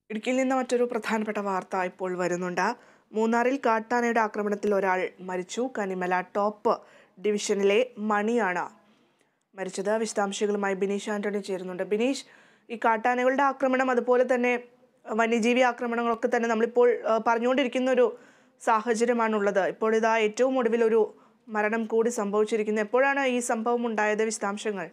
ഇടുക്കിയിൽ നിന്ന് മറ്റൊരു പ്രധാനപ്പെട്ട വാർത്ത ഇപ്പോൾ വരുന്നുണ്ട് മൂന്നാറിൽ കാട്ടാനയുടെ ആക്രമണത്തിൽ ഒരാൾ മരിച്ചു കനിമല ടോപ്പ് ഡിവിഷനിലെ മണിയാണ് മരിച്ചത് വിശദാംശങ്ങളുമായി ബിനീഷ് ആന്റണി ചേരുന്നുണ്ട് ബിനീഷ് ഈ കാട്ടാനകളുടെ ആക്രമണം അതുപോലെ തന്നെ വന്യജീവി ആക്രമണങ്ങളൊക്കെ തന്നെ നമ്മളിപ്പോൾ ആ, പറഞ്ഞുകൊണ്ടിരിക്കുന്ന ഒരു സാഹചര്യമാണുള്ളത് ഇപ്പോൾ ഇതാ ഏറ്റവും ഒടുവിൽ ഒരു മരണം കൂടി സംഭവിച്ചിരിക്കുന്നത് എപ്പോഴാണ് ഈ സംഭവം ഉണ്ടായത് വിശദാംശങ്ങൾ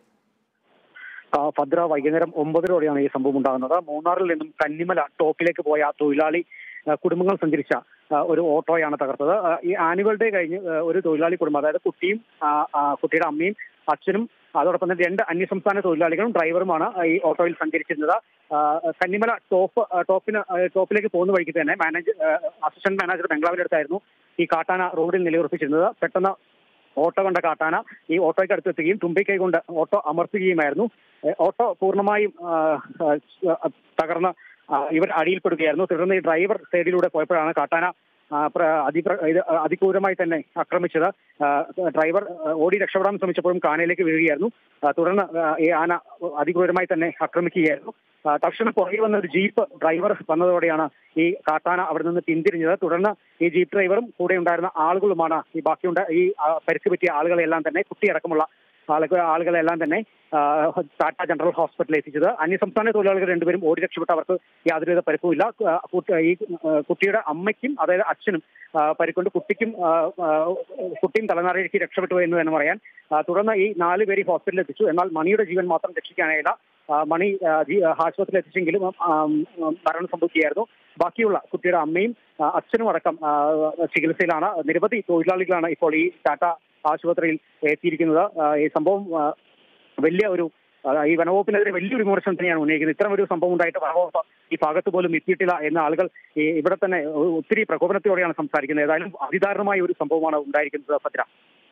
ആ, ഭദ്ര വൈകുന്നേരം ഒമ്പതരോടെയാണ് ഈ സംഭവം ഉണ്ടാകുന്നത് മൂന്നാറിൽ നിന്നും കന്നിമല ടോപ്പിലേക്ക് പോയ തൊഴിലാളി ആ, കുടുംബങ്ങൾ സഞ്ചരിച്ച ആ, ഒരു ഓട്ടോയാണ് തകർത്തത് ആ, ഈ ആനുവൽ ഡേ കഴിഞ്ഞ് ആ, ഒരു തൊഴിലാളി കുടുംബം അതായത് കുട്ടിയും ആ, ആ, കുട്ടിയുടെ അമ്മയും അച്ഛനും അതോടൊപ്പം തന്നെ രണ്ട് അന്യസംസ്ഥാന തൊഴിലാളികളും ഡ്രൈവറുമാണ് ഈ ഓട്ടോയിൽ സഞ്ചരിച്ചിരുന്നത് ആ, കന്നിമല ടോപ്പ് ആ, ടോപ്പിന് ആ, ടോപ്പിലേക്ക് പോകുന്ന വഴിക്ക് തന്നെ മാനേജർ അസിസ്റ്റന്റ് മാനേജർ ബംഗ്ലാവിന്റെ അടുത്തായിരുന്നു ഈ കാട്ടാന റോഡിൽ നിലയുറപ്പിച്ചിരുന്നത് പെട്ടെന്ന് ഓട്ടോ കണ്ട കാട്ടാന ഈ ഓട്ടോയ്ക്ക് അടുത്തെത്തുകയും തുമ്പിക്കൈ കൊണ്ട് ഓട്ടോ അമർത്തുകയുമായിരുന്നു ഏഹ് ഓട്ടോ പൂർണ്ണമായും ആ, ആ, തകർന്ന് ആ, ഇവർ അടിയിൽപ്പെടുകയായിരുന്നു തുടർന്ന് ഈ ഡ്രൈവർ സൈഡിലൂടെ പോയപ്പോഴാണ് കാട്ടാന ആ, പ്ര- അതിപ്ര ഇത് അതിക്രൂരമായി തന്നെ ആക്രമിച്ചത് ആ, ഡ്രൈവർ ആ, ഓടി രക്ഷപ്പെടാൻ ശ്രമിച്ചപ്പോഴും കാനയിലേക്ക് വീഴുകയായിരുന്നു ആ, തുടർന്ന് ആ, ഈ ആന അതിക്രൂരമായി തന്നെ ആക്രമിക്കുകയായിരുന്നു ആ, തൽക്ഷണം പുറകെ വന്ന ഒരു ജീപ്പ് ഡ്രൈവർ വന്നതോടെയാണ് ഈ കാട്ടാന അവിടെ നിന്ന് പിന്തിരിഞ്ഞത് തുടർന്ന് ഈ ജീപ്പ് ഡ്രൈവറും കൂടെ ഉണ്ടായിരുന്ന ആളുകളുമാണ് ഈ ബാക്കിയുണ്ട ഈ ആ, പരിക്ക് പറ്റിയ ആളുകളെല്ലാം തന്നെ കുട്ടിയടക്കമുള്ള ആളുകൾ ആളുകളെല്ലാം തന്നെ ആ, ടാറ്റ ജനറൽ ഹോസ്പിറ്റലിൽ എത്തിച്ചത് അന്യസംസ്ഥാന തൊഴിലാളികൾ രണ്ടുപേരും ഓടി രക്ഷപ്പെട്ടു അവർക്ക് യാതൊരുവിധ പരിക്കുമില്ല ആ, കുട്ടി- ഈ ആ, കുട്ടിയുടെ അമ്മയ്ക്കും അതായത് അച്ഛനും ആ, പരിക്കുണ്ട് കുട്ടിക്കും ആ, ആ, കുട്ടിയും തലനാരിഴയ്ക്ക് രക്ഷപ്പെട്ടു എന്ന് തന്നെ പറയാൻ ആ, തുടർന്ന് ഈ നാല് പേര് ഹോസ്പിറ്റലിൽ എത്തിച്ചു എന്നാൽ മണിയുടെ ജീവൻ മാത്രം രക്ഷിക്കാനായില്ല ആ, മണി ആ, ജി- ആ, ആശുപത്രിയിൽ എത്തിച്ചെങ്കിലും ആ, ഉം, മരണം സംഭവിക്കുകയായിരുന്നു ബാക്കിയുള്ള കുട്ടിയുടെ അമ്മയും ആ, അച്ഛനും അടക്കം ആ, ചികിത്സയിലാണ് നിരവധി തൊഴിലാളികളാണ് ഇപ്പോൾ ഈ ടാറ്റ ആശുപത്രിയിൽ എത്തിയിരിക്കുന്നത് ആ, ഈ സംഭവം ആ, വലിയ ഒരു ആ, ഈ വനവകുപ്പിനെതിരെ വലിയൊരു വിമർശനം തന്നെയാണ് ഉന്നയിക്കുന്നത് ഇത്തരം ഒരു സംഭവം ഉണ്ടായിട്ട് വനവകുപ്പ് ഈ ഭാഗത്ത് പോലും എത്തിയിട്ടില്ല എന്ന ആളുകൾ ഈ ഇവിടെ തന്നെ ഒത്തിരി പ്രകോപനത്തോടെയാണ് സംസാരിക്കുന്നത് ഏതായാലും അതിദാരുണമായ ഒരു സംഭവമാണ് ഉണ്ടായിരിക്കുന്നത് ഭദ്ര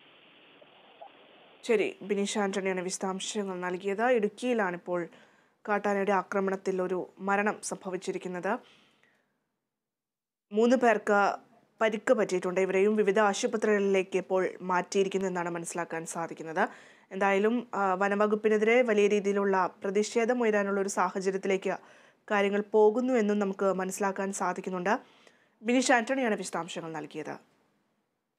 ശരി ബിനീഷ് ആന്റണിയാണ് വിശദാംശങ്ങൾ നൽകിയത് ഇടുക്കിയിലാണ് ഇപ്പോൾ കാട്ടാനയുടെ ആക്രമണത്തിൽ ഒരു മരണം സംഭവിച്ചിരിക്കുന്നത് മൂന്ന് പേർക്ക് പരിക്ക് പറ്റിയിട്ടുണ്ട് ഇവരെയും വിവിധ ആശുപത്രികളിലേക്ക് ഇപ്പോൾ മാറ്റിയിരിക്കുന്നു എന്നാണ് മനസ്സിലാക്കാൻ സാധിക്കുന്നത് എന്തായാലും ആ, വനവകുപ്പിനെതിരെ വലിയ രീതിയിലുള്ള പ്രതിഷേധം ഉയരാനുള്ള ഒരു സാഹചര്യത്തിലേക്ക് കാര്യങ്ങൾ പോകുന്നു എന്നും നമുക്ക് മനസ്സിലാക്കാൻ സാധിക്കുന്നുണ്ട് ബിനീഷ് ആന്റണിയാണ് വിശദാംശങ്ങൾ നൽകിയത്